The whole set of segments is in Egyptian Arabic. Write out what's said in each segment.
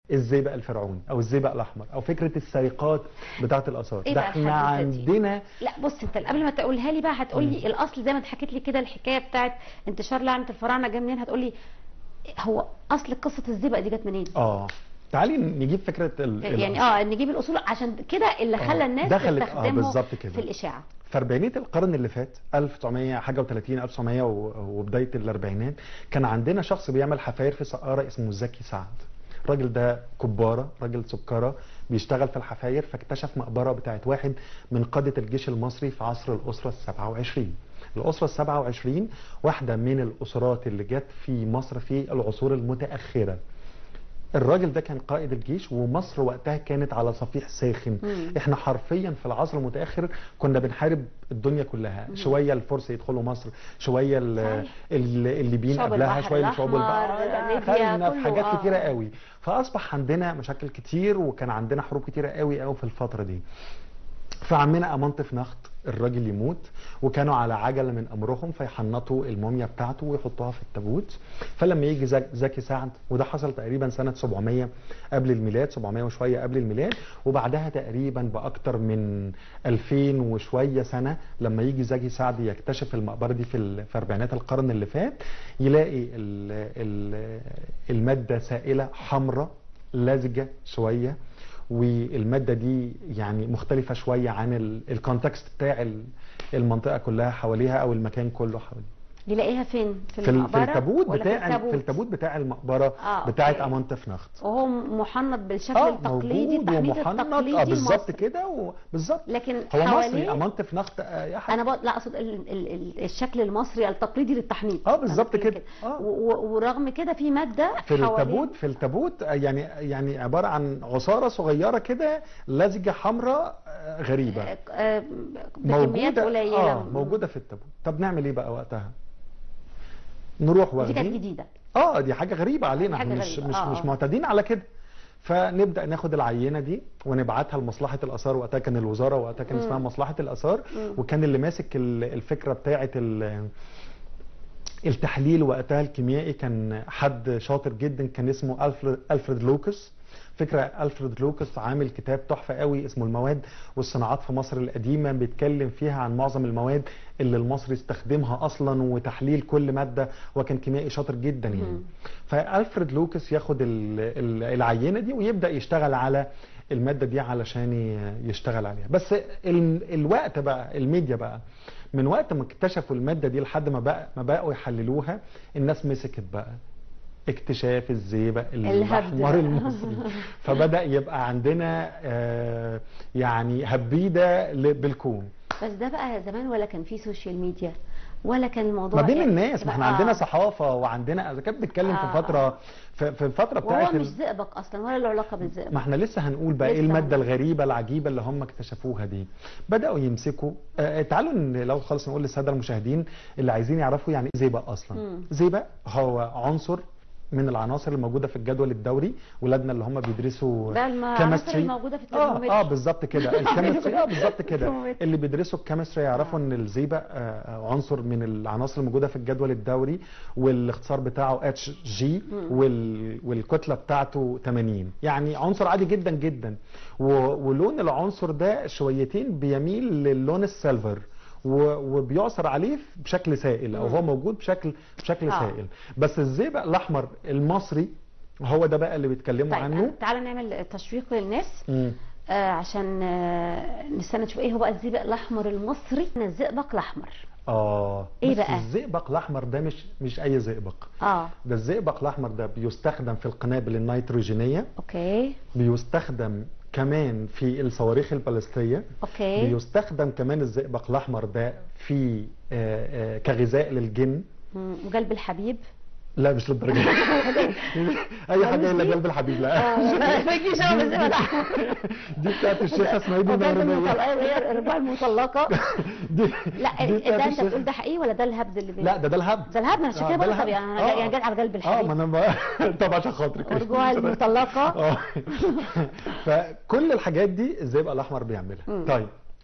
الزئبق الفرعوني او الزئبق الاحمر او فكره السرقات بتاعه الاثار إيه ده بقى احنا الحدوتة دي؟ عندنا لا بص انت قبل ما تقولها لي بقى هتقول لي الاصل زي ما انت حكيت لي كده الحكايه بتاعت انتشار لعنه الفراعنه جه منين هتقول لي هو اصل قصه الزئبق دي جت منين اه تعالي نجيب فكره ال... ال- يعني اه نجيب الاصول عشان كده اللي خلى آه، الناس دخلت- آه، تستخدمه بالظبط كده. في الاشاعه في اربعينيه القرن اللي فات 1900 حاجه و30 1900 و- وبدايه الاربعينات كان عندنا شخص بيعمل حفاير في سقاره اسمه زكي سعد الراجل ده كباره راجل سكره بيشتغل في الحفاير فاكتشف مقبره بتاعت واحد من قاده الجيش المصري في عصر الاسره ال 27 الاسره ال 27 واحده من الاسرات اللي جت في مصر في العصور المتاخره الراجل ده كان قائد الجيش ومصر وقتها كانت على صفيح ساخن مم. احنا حرفيا في العصر المتاخر كنا بنحارب الدنيا كلها شويه الفرس يدخلوا مصر شويه ال- صحيح. ال- الليبيين شعب قبلها البحر شويه شعوب البحر الأحمر، لا، ليبيا، دخلنا في كله، حاجات آه. كتيره قوي فاصبح عندنا مشاكل كتير وكان عندنا حروب كتيره قوي قوي في الفتره دي فعمنا امنطف نخت الراجل يموت وكانوا على عجله من امرهم فيحنطوا الموميا بتاعته ويحطوها في التابوت فلما يجي زك- زكي سعد وده حصل تقريبا سنه 700 قبل الميلاد 700 وشويه قبل الميلاد وبعدها تقريبا باكتر من 2000 وشويه سنه لما يجي زكي سعد يكتشف المقبره دي في ال- في اربعينات القرن اللي فات يلاقي ال ال الماده سائله حمراء لزجه شويه والماده دي يعني مختلفه شويه عن ال- الكونتكست بتاع ال- المنطقه كلها حواليها او المكان كله حواليها يلاقيها فين في في ال- المقبره في التابوت ولا بتاع في التابوت في التابوت بتاع المقبره آه، بتاعه أوكي. امونتف نخت وهو محنط بالشكل اه التقليدي موجود التحنيط ومحنط التقليدي اه بالظبط المصري. كده وبالظبط لكن هو مصري حواليه امونتف نخت آه، يا حاج انا بقول لا اقصد ال ال ال الشكل المصري التقليدي للتحنيط اه بالظبط أنا كده. آه. و- و- ورغم كده في ماده في حواليه- التابوت في التابوت آه، يعني يعني عباره عن عصاره صغيره كده لزجه حمراء آه، غريبه آه، آه، بكميات قليله اه موجوده في التابوت طب نعمل ايه بقى وقتها نروح دي كانت واخدين جديده اه دي حاجه غريبه علينا حاجة احنا مش غريبة. مش آه، مش آه. معتادين على كده فنبدا ناخد العينه دي ونبعتها لمصلحه الاثار وقتها كان الوزاره وقتها كان اسمها مصلحه الاثار مم. وكان اللي ماسك ال- الفكره بتاعه ال- التحليل وقتها الكيميائي كان حد شاطر جدا كان اسمه الفريد الفريد لوكس فكره الفريد لوكس عامل كتاب تحفه قوي اسمه المواد والصناعات في مصر القديمه بيتكلم فيها عن معظم المواد اللي المصري استخدمها اصلا وتحليل كل ماده وكان كيميائي شاطر جدا يعني مم. فالفريد لوكس ياخد ال- ال- العينه دي ويبدا يشتغل على الماده دي علشان ي- يشتغل عليها بس ال- الوقت بقى الميديا بقى من وقت ما اكتشفوا الماده دي لحد ما بقى ما بقوا يحللوها الناس مسكت بقى اكتشاف الزئبق الهبد. الاحمر المصري فبدا يبقى عندنا آه، يعني هبيده ل- بالكون بس ده بقى زمان ولا كان في سوشيال ميديا ولا كان الموضوع ما بين يعني الناس ما احنا آه. عندنا صحافه وعندنا اذا كانت بتتكلم آه، في فتره في في الفتره وهو بتاعت مش ال- زئبق اصلا ولا له علاقه بالزئبق ما احنا لسه هنقول بقى ايه لسه الماده هنقول. الغريبه العجيبه اللي هم اكتشفوها دي بداوا يمسكوا آه تعالوا ن- لو خالص نقول للساده المشاهدين اللي عايزين يعرفوا يعني ايه زئبق اصلا مم. زئبق هو عنصر من العناصر الموجوده في الجدول الدوري ولادنا اللي هم بيدرسوا ده العناصر chemistry. الموجوده في اه الترمومتر اه بالظبط كده الكيمستري اه بالظبط كده الترمومتر. اللي بيدرسوا الكيمستري يعرفوا ان الزئبق آه، آه، عنصر من العناصر الموجوده في الجدول الدوري والاختصار بتاعه اتش جي وال... والكتله بتاعته 80 يعني عنصر عادي جدا جدا و... ولون العنصر ده شويتين بيميل للون السيلفر و... وبيعصر عليه بشكل سائل او هو موجود بشكل بشكل آه. سائل بس الزئبق الاحمر المصري هو ده بقى اللي بيتكلموا عنه طيب تعالى نعمل تشويق للناس مم. آه عشان آه نستنى نشوف ايه هو بقى الزئبق الاحمر المصري الزئبق الاحمر اه إيه بس بقى؟ الزئبق الاحمر ده مش مش اي زئبق اه ده الزئبق الاحمر ده بيستخدم في القنابل النيتروجينيه اوكي بيستخدم كمان في الصواريخ البالستيه اوكي بيستخدم كمان الزئبق الاحمر ده في آه، آه، كغذاء للجن مم، وقلب الحبيب لا مش للدرجه دي اي حاجه الا قلب الحبيب لا ما يجيش هو بالزئبق الاحمر دي بتاعت الشيخه اسماعيل وقلب النورانيه المطلقه هي الرباع المطلقه دي لا دي ده بتاعت انت الشيخة. بتقول ده حقيقي ولا ده الهبد اللي بين لا ده ده الهبد ده الهبد عشان آه، كده ده بقول طب الهبد. يعني آه. انا يعني جت على قلب اه ما الحبيب انا بقى طب عشان خاطرك ورجوع المطلقه اه فكل الحاجات دي الزئبق الاحمر بيعملها مم. طيب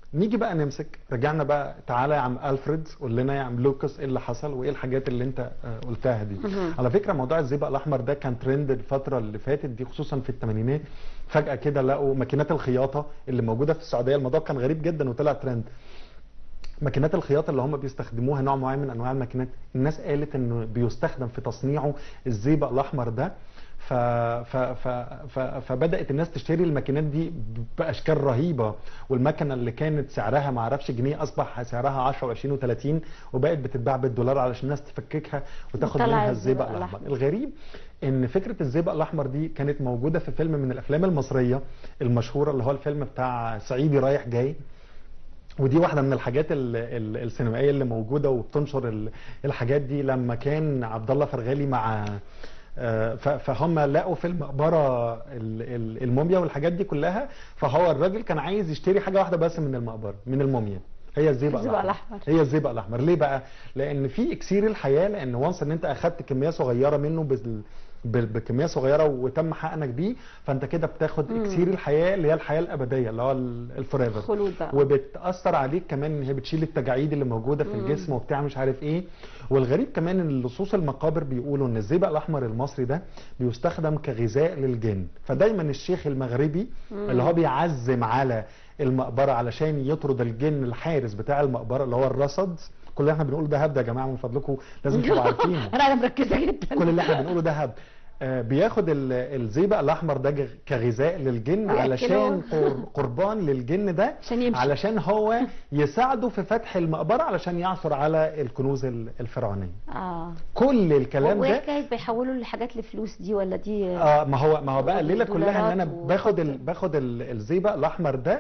نيجي بقى نمسك رجعنا بقى تعالى يا عم الفريد قول لنا يا عم لوكاس ايه اللي حصل وايه الحاجات اللي انت آه، قلتها دي مهم. على فكره موضوع الزئبق الاحمر ده كان ترند الفتره اللي فاتت دي خصوصا في الثمانينات فجاه كده لقوا ماكينات الخياطه اللي موجوده في السعوديه الموضوع كان غريب جدا وطلع ترند ماكينات الخياطه اللي هم بيستخدموها نوع معين من انواع الماكينات الناس قالت انه بيستخدم في تصنيعه الزئبق الاحمر ده ف... ف... ف... ف... فبدات الناس تشتري الماكينات دي باشكال رهيبه والمكنه اللي كانت سعرها ما اعرفش جنيه اصبح سعرها 10 و20 و30 وبقت بتتباع بالدولار علشان الناس تفككها وتاخد وتطلع منها الزئبق الزئبق الاحمر الأحمر. الغريب ان فكره الزئبق الاحمر دي كانت موجوده في فيلم من الافلام المصريه المشهوره اللي هو الفيلم بتاع صعيدي رايح جاي ودي واحده من الحاجات ال- ال- السينمائيه اللي موجوده وبتنشر ال- الحاجات دي لما كان عبد الله فرغالي مع آه، ف- فهم لقوا في المقبره ال- ال- الموميا والحاجات دي كلها فهو الراجل كان عايز يشتري حاجه واحده بس من المقبره من الموميا هي الزئبق الزئبق الاحمر الأحمر. هي الزئبق الاحمر ليه بقى لان في اكسير الحياه لان وانس ان انت اخدت كميه صغيره منه بال بال- بكميه صغيره وتم حقنك بيه فانت كده بتاخد مم. اكسير الحياه اللي هي الحياه الابديه اللي هو الفوريفر خلود بقى وبتاثر عليك كمان ان هي بتشيل التجاعيد اللي موجوده في مم. الجسم وبتاع مش عارف ايه والغريب كمان ان لصوص المقابر بيقولوا ان الزئبق الاحمر المصري ده بيستخدم كغذاء للجن فدايما الشيخ المغربي مم. اللي هو بيعزم على المقبره علشان يطرد الجن الحارس بتاع المقبره اللي هو الرصد كل اللي احنا بنقوله ده هبد يا جماعه من فضلكم لازم تبقوا عارفينه انا مركزه جدا كل اللي احنا بنقوله ده هبد آه، بياخد ال- الزئبق الاحمر ده ج- كغذاء للجن ويأكلوه. علشان قر- قربان للجن ده عشان يمشي علشان هو يساعده في فتح المقبره علشان يعثر على الكنوز ال- الفرعونيه اه كل الكلام وايه ده حكايه بيحولوا الحاجات لفلوس دي ولا دي اه ما هو ما هو بقى الليله كلها ان انا والدولارات باخد ال... وحط- باخد ال- الزئبق الاحمر ده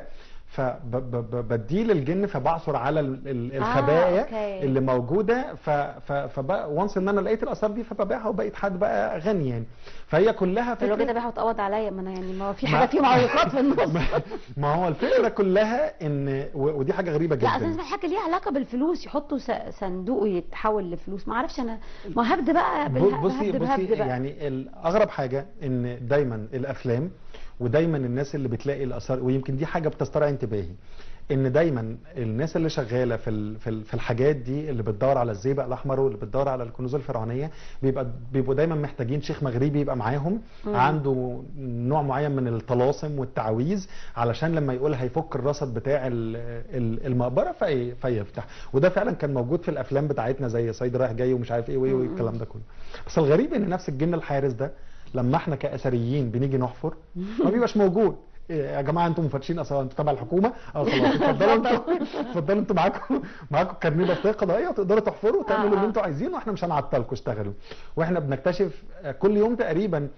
فبديه للجن فبعثر على ال- ال- آه، الخبايا أوكي. اللي موجوده ف... ف... فبقى وانس ان انا لقيت الاثار دي فببيعها وبقيت حد بقى غني يعني فهي كلها الراجل ده فكره بياخد قبض عليا ما انا يعني ما هو في ما- حاجه في معوقات في النص ما- ما هو الفكره كلها ان و... ودي حاجه غريبه لا جدا اساسا حاجه ليها علاقه بالفلوس يحطوا س- صندوق ويتحول لفلوس ما اعرفش انا ما هبد بقى بالهبد بصي هبد بصي بهبد بقى يعني ال- اغرب حاجه ان دايما الافلام ودايما الناس اللي بتلاقي الاثار ويمكن دي حاجه بتسترعي انتباهي ان دايما الناس اللي شغاله في ال- في ال- في الحاجات دي اللي بتدور على الزئبق الاحمر واللي بتدور على الكنوز الفرعونيه بيبقى بيبقوا دايما محتاجين شيخ مغربي يبقى معاهم مم. عنده نوع معين من الطلاسم والتعويذ علشان لما يقول هيفك الرصد بتاع ال- ال- المقبره في فيفتح وده فعلا كان موجود في الافلام بتاعتنا زي صيد رايح جاي ومش عارف ايه وايه مم. والكلام ده كله بس الغريب ان نفس الجن الحارس ده لما احنا كاثريين بنيجي نحفر ما بيبقاش موجود إيه يا جماعه انتم مفتشين اثار انتوا تبع الحكومه اه خلاص اتفضلوا انتوا اتفضلوا انتوا معاكم معاكم كارنيه بطاقه قضائيه تقدروا تحفروا وتعملوا آه، اللي آه. انتوا عايزينه واحنا مش هنعطلكم اشتغلوا واحنا بنكتشف آه، كل يوم تقريبا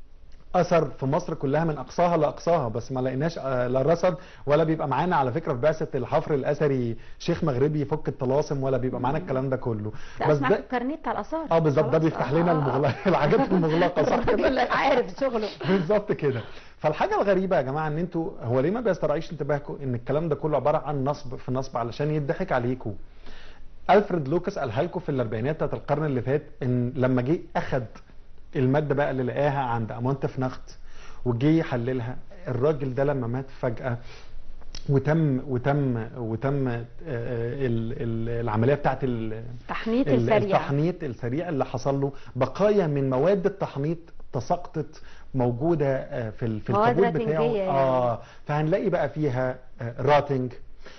اثر في مصر كلها من اقصاها لاقصاها بس ما لقيناش آه، لا رصد ولا بيبقى معانا على فكره في بعثه الحفر الاثري شيخ مغربي يفك الطلاسم ولا بيبقى معانا الكلام ده كله لا بس اسمع ده الكارنيه بتاع الاثار اه بالظبط ده خلاص. بيفتح آه، لنا آه، آه. المغلقه الحاجات المغلقه صح كده الراجل عارف شغله بالظبط كده فالحاجه الغريبه يا جماعه ان انتوا هو ليه ما بيسترعيش انتباهكم ان الكلام ده كله عباره عن نصب في نصب علشان يضحك عليكم الفريد لوكاس قالها لكم في الاربعينات بتاعت القرن اللي فات ان لما جه اخد الماده بقى اللي لقاها عند امونت في نخت وجه يحللها الراجل ده لما مات فجاه وتم وتم وتم آه، ال- ال- العمليه بتاعت ال- تحنيط ال- السريع التحنيط السريع اللي حصل له بقايا من مواد التحنيط تساقطت موجوده آه، في ال- في مواد التابوت راتنجية بتاعه يعني. اه فهنلاقي بقى فيها راتنج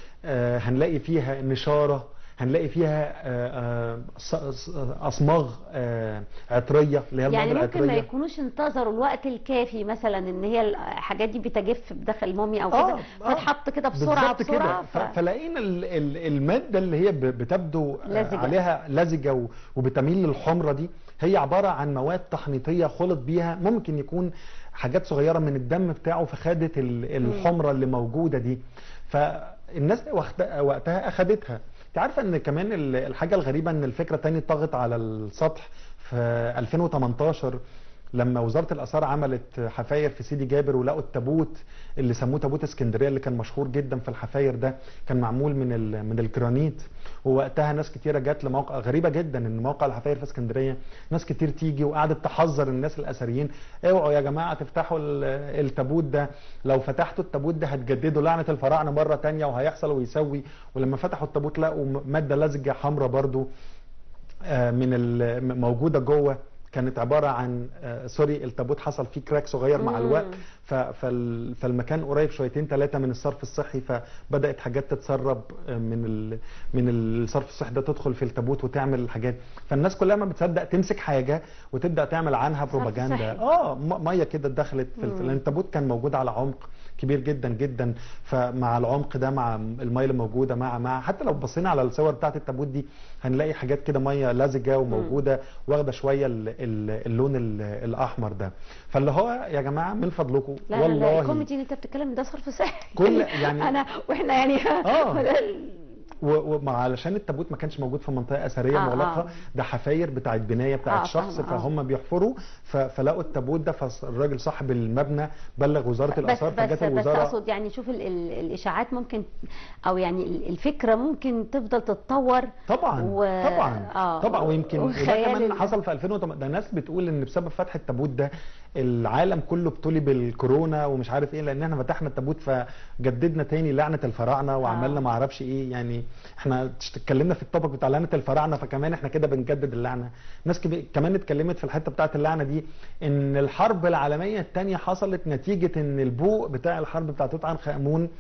هنلاقي فيها نشاره هنلاقي فيها آه، آه، ص- ص- اصماغ آه، عطريه اللي هي المواد يعني ممكن ما العطريه يكونوش انتظروا الوقت الكافي مثلا ان هي الحاجات دي بتجف بداخل الموميا او آه، كده آه. فتحط كده بسرعه بالظبط كده بسرعه ف- فلاقينا ال- ال- الماده اللي هي ب- بتبدو آه، لزجة. عليها لزجه و- وبتميل للحمره دي هي عباره عن مواد تحنيطيه خلط بيها ممكن يكون حاجات صغيره من الدم بتاعه فخدت ال- الحمره اللي موجوده دي فالناس وقت- وقتها اخدتها انت عارفه ان كمان ال- الحاجه الغريبه ان الفكره تاني طغت على السطح في 2018 لما وزاره الاثار عملت حفاير في سيدي جابر ولقوا التابوت اللي سموه تابوت اسكندريه اللي كان مشهور جدا في الحفاير ده كان معمول من ال- من الجرانيت ووقتها ناس كتيره جت لموقع غريبه جدا ان موقع الحفاير في اسكندريه ناس كتير تيجي وقعدت تحذر الناس الاثريين اوعوا يا جماعه تفتحوا ال- التابوت ده لو فتحتوا التابوت ده هتجددوا لعنه الفراعنه مره تانية وهيحصل ويسوي ولما فتحوا التابوت لقوا م- ماده لزجه حمراء برضو آه، من ال- م- موجوده جوه كانت عباره عن آه، سوري التابوت حصل فيه كراك صغير مع مم. الوقت ف- فال- فالمكان قريب شويتين ثلاثه من الصرف الصحي فبدات حاجات تتسرب آه، من ال- من الصرف الصحي ده تدخل في التابوت وتعمل الحاجات فالناس كلها ما بتصدق تمسك حاجه وتبدا تعمل عنها صرف بروباجندا صحي. اه م- ميه كده دخلت في الف- مم. لان التابوت كان موجود على عمق كبير جدا جدا فمع العمق ده مع الميه اللي موجوده مع مع حتى لو بصينا على الصور بتاعت التابوت دي هنلاقي حاجات كده ميه لزجه وموجوده واخده شويه ال- ال- اللون ال- الاحمر ده فاللي هو يا جماعه من فضلكم لا لا لا والله الكوميدي اللي انت بتتكلم ده صرف صحي كل- يعني- انا واحنا يعني آه. و- ومع علشان التابوت ما كانش موجود في منطقه اثريه آه، مغلقه آه. ده حفاير بتاعت بنايه بتاعت آه، شخص فاهمة، آه. فهم بيحفروا ف- فلقوا التابوت ده فالراجل صاحب المبنى بلغ وزاره بس الاثار بس فجت بس الوزاره اقصد يعني شوف ال ال الاشاعات ممكن او يعني ال- الفكره ممكن تفضل تتطور طبعا و... طبعا آه، طبعا ويمكن وده وخيال كمان ال- حصل في 2008 ده ناس بتقول ان بسبب فتح التابوت ده العالم كله ابتلي بالكورونا ومش عارف ايه لان احنا فتحنا التابوت فجددنا تاني لعنه الفراعنه وعملنا آه. ما اعرفش ايه يعني احنا اتكلمنا في التوبك بتاع لعنه الفراعنه فكمان احنا كده بنجدد اللعنه ناس كبي- كمان اتكلمت في الحته بتاعه اللعنه دي ان الحرب العالميه الثانيه حصلت نتيجه ان البوق بتاع الحرب بتاع توت عنخ امون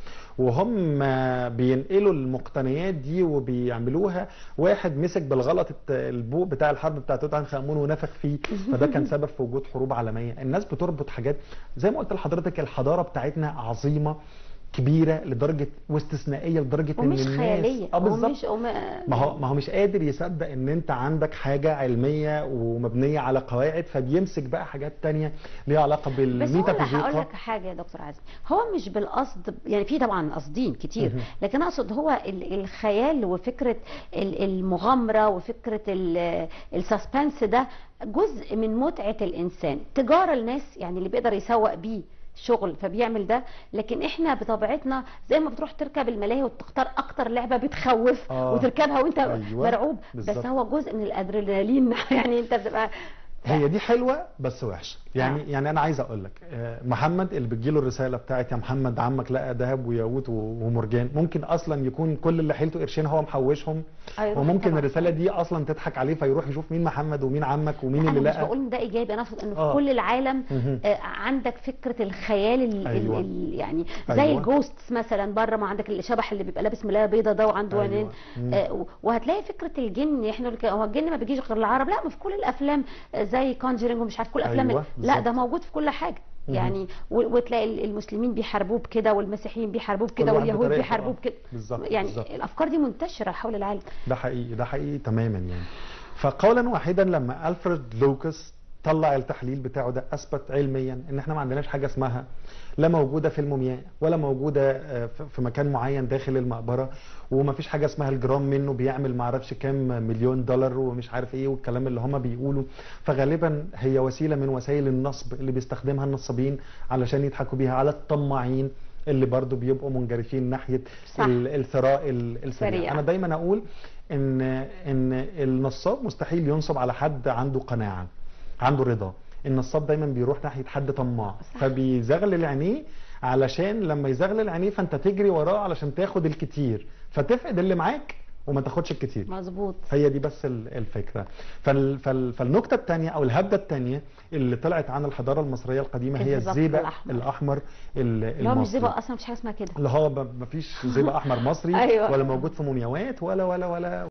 وهم بينقلوا المقتنيات دي وبيعملوها واحد مسك بالغلط الت- البوق بتاع الحرب بتاع توت عنخ امون ونفخ فيه فده كان سبب في وجود حروب عالميه الناس بتربط حاجات زي ما قلت لحضرتك الحضاره بتاعتنا عظيمه كبيره لدرجه واستثنائيه لدرجه ومش ان الناس خياليه اه بالظبط ومش وم... ما هو ما هو مش قادر يصدق ان انت عندك حاجه علميه ومبنيه على قواعد فبيمسك بقى حاجات تانية ليها علاقه بس هو انا هقول بالميتافيزيقا لك حاجه يا دكتور عزمي هو مش بالقصد يعني في طبعا قاصدين كتير مهم. لكن اقصد هو ال- الخيال وفكره ال- المغامره وفكره ال- السسبنس ده جزء من متعه الانسان تجاره الناس يعني اللي بيقدر يسوق بيه شغل فبيعمل ده لكن احنا بطبيعتنا زي ما بتروح تركب الملاهي وتختار اكتر لعبه بتخوف آه. وتركبها وانت أيوة، مرعوب بالظبط. بس هو جزء من الادرينالين يعني انت بتبقى هي دي حلوه بس وحشه يعني آه. يعني انا عايز اقول لك آه، محمد اللي بتجيله الرساله بتاعت يا محمد عمك لقى ذهب وياقوت و- ومرجان ممكن اصلا يكون كل اللي حيلته قرشين هو محوشهم هيروح وممكن طبعاً. الرساله دي اصلا تضحك عليه فيروح يشوف مين محمد ومين عمك ومين انا اللي مش لقى بقول ان ده ايجابي انا اقصد انه في آه. كل العالم مهم. آه، عندك فكره الخيال ال أيوة. ال ال يعني زي أيوة. الجوست مثلا بره ما عندك الشبح اللي بيبقى لابس ملايه بيضه ده وعنده أيوة. عينين مم. آه، و- وهتلاقي فكره الجن احنا نقول لك هو الجن ما بيجيش غير العرب لا ما في كل الافلام آه، زي كونجرينج ومش عارف كل الافلام أيوة، لا بالظبط. ده موجود في كل حاجه مهم. يعني و- وتلاقي المسلمين بيحاربوه بكده والمسيحيين بيحاربوه كل بكده واحد واليهود بطريقته، بيحاربوه آه. بكده بالظبط، يعني بالظبط. الافكار دي منتشره حول العالم ده حقيقي ده حقيقي تماما يعني فقولا واحدا لما الفريد لوكاس طلع التحليل بتاعه ده اثبت علميا ان احنا ما عندناش حاجه اسمها لا موجوده في المومياء ولا موجوده آه، في- في مكان معين داخل المقبره وما فيش حاجه اسمها الجرام منه بيعمل ما اعرفش كام مليون دولار ومش عارف ايه والكلام اللي هم بيقولوا فغالبا هي وسيله من وسائل النصب اللي بيستخدمها النصابين علشان يضحكوا بيها على الطماعين اللي برضو بيبقوا منجرفين ناحيه صح. ال- الثراء ال- السريع سريع. انا دايما اقول ان ان النصاب مستحيل ينصب على حد عنده قناعه عنده رضا النصاب دايما بيروح ناحيه حد طماع صح. فبيزغلل عينيه علشان لما يزغلل عينيه فانت تجري وراه علشان تاخد الكتير فتفقد اللي معاك وما تاخدش الكتير مظبوط هي دي بس ال- الفكره فال فال فالنكته الثانيه او الهبده الثانيه اللي طلعت عن الحضاره المصريه القديمه هي الزبق الزيبق الأحمر. الاحمر ال- اللي هو مش المصري. زيبق اصلا مفيش حاجه اسمها كده اللي هو ب- مفيش زيبق احمر مصري أيوة. ولا موجود في مومياوات ولا ولا ولا